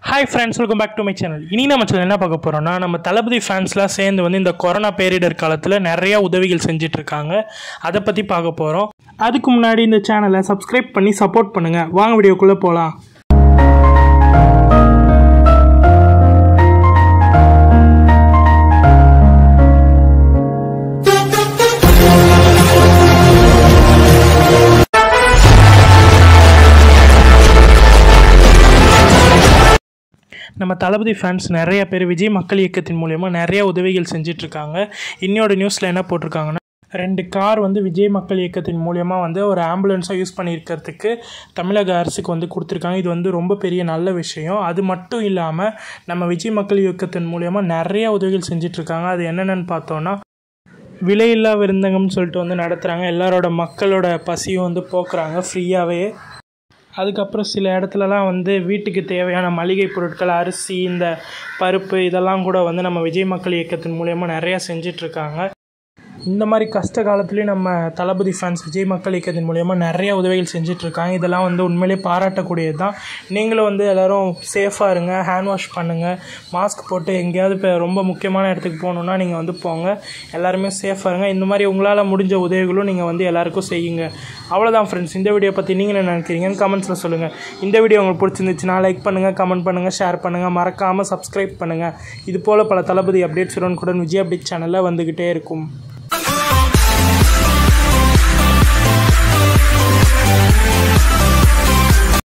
hi friends welcome back to my channel இனி நம்ம channel என்ன பார்க்க போகிறோம்னா நம்ம தளபதி ஃபேன்ஸ்லாம் சேர்ந்து வந்து இந்த கொரோனா பேரிடர் காலத்தில் நிறையா உதவிகள் செஞ்சுட்டு இருக்காங்க அதை பற்றி பார்க்க போகிறோம் அதுக்கு முன்னாடி இந்த சேனலை சப்ஸ்கிரைப் பண்ணி சப்போர்ட் பண்ணுங்கள் வாங்க வீடியோக்குள்ளே போகலாம் நம்ம தளபதி ஃபேன்ஸ் நிறைய பேர் விஜய் மக்கள் இயக்கத்தின் மூலயமா நிறைய உதவிகள் செஞ்சிட்ருக்காங்க இன்னையோட நியூஸில் என்ன போட்டிருக்காங்கன்னா ரெண்டு கார் வந்து விஜய் மக்கள் இயக்கத்தின் மூலயமா வந்து ஒரு ஆம்புலன்ஸாக யூஸ் பண்ணியிருக்கிறதுக்கு தமிழக அரசுக்கு வந்து கொடுத்துருக்காங்க இது வந்து ரொம்ப பெரிய நல்ல விஷயம் அது மட்டும் இல்லாமல் நம்ம விஜய் மக்கள் இயக்கத்தின் மூலயமா நிறைய உதவிகள் செஞ்சிட்ருக்காங்க அது என்னென்னு பார்த்தோன்னா விலையில்லா விருந்தகம்னு சொல்லிட்டு வந்து நடத்துகிறாங்க எல்லாரோட மக்களோட பசியும் வந்து போக்குறாங்க ஃப்ரீயாகவே அதுக்கப்புறம் சில இடத்துலலாம் வந்து வீட்டுக்கு தேவையான மளிகை பொருட்கள் அரிசி இந்த பருப்பு இதெல்லாம் கூட வந்து நம்ம விஜய் மக்கள் இயக்கத்தின் மூலயமா நிறையா செஞ்சிட்ருக்காங்க இந்த மாதிரி கஷ்ட காலத்துலேயும் நம்ம தளபதி ஃபேன்ஸ் விஜய் மக்கள் இயக்கத்தின் மூலயமா நிறைய உதவிகள் செஞ்சிட்ருக்காங்க இதெல்லாம் வந்து உண்மையிலே பாராட்டக்கூடியது தான் நீங்களும் வந்து எல்லோரும் சேஃபாக இருங்க ஹேண்ட் வாஷ் பண்ணுங்கள் மாஸ்க் போட்டு எங்கேயாவது இப்போ ரொம்ப முக்கியமான இடத்துக்கு போகணுன்னா நீங்கள் வந்து போங்க எல்லாருமே சேஃபாக இருங்க இந்த மாதிரி உங்களால் முடிஞ்ச உதவிகளும் நீங்கள் வந்து எல்லாருக்கும் செய்யுங்க அவ்வளோதான் ஃப்ரெண்ட்ஸ் இந்த வீடியோ பற்றி நீங்கள் என்ன நினைக்கிறீங்கன்னு கமெண்ட்ஸில் சொல்லுங்கள் இந்த வீடியோ உங்களுக்கு பிடிச்சிருந்துச்சுன்னா லைக் பண்ணுங்கள் கமெண்ட் பண்ணுங்கள் ஷேர் பண்ணுங்கள் மறக்காமல் சப்ஸ்கிரைப் பண்ணுங்கள் இது போல் பல தளபதி அப்டேட்ஸ் உடனுக்குடன் விஜய் அப்டேட் சேனலில் வந்துக்கிட்டே இருக்கும்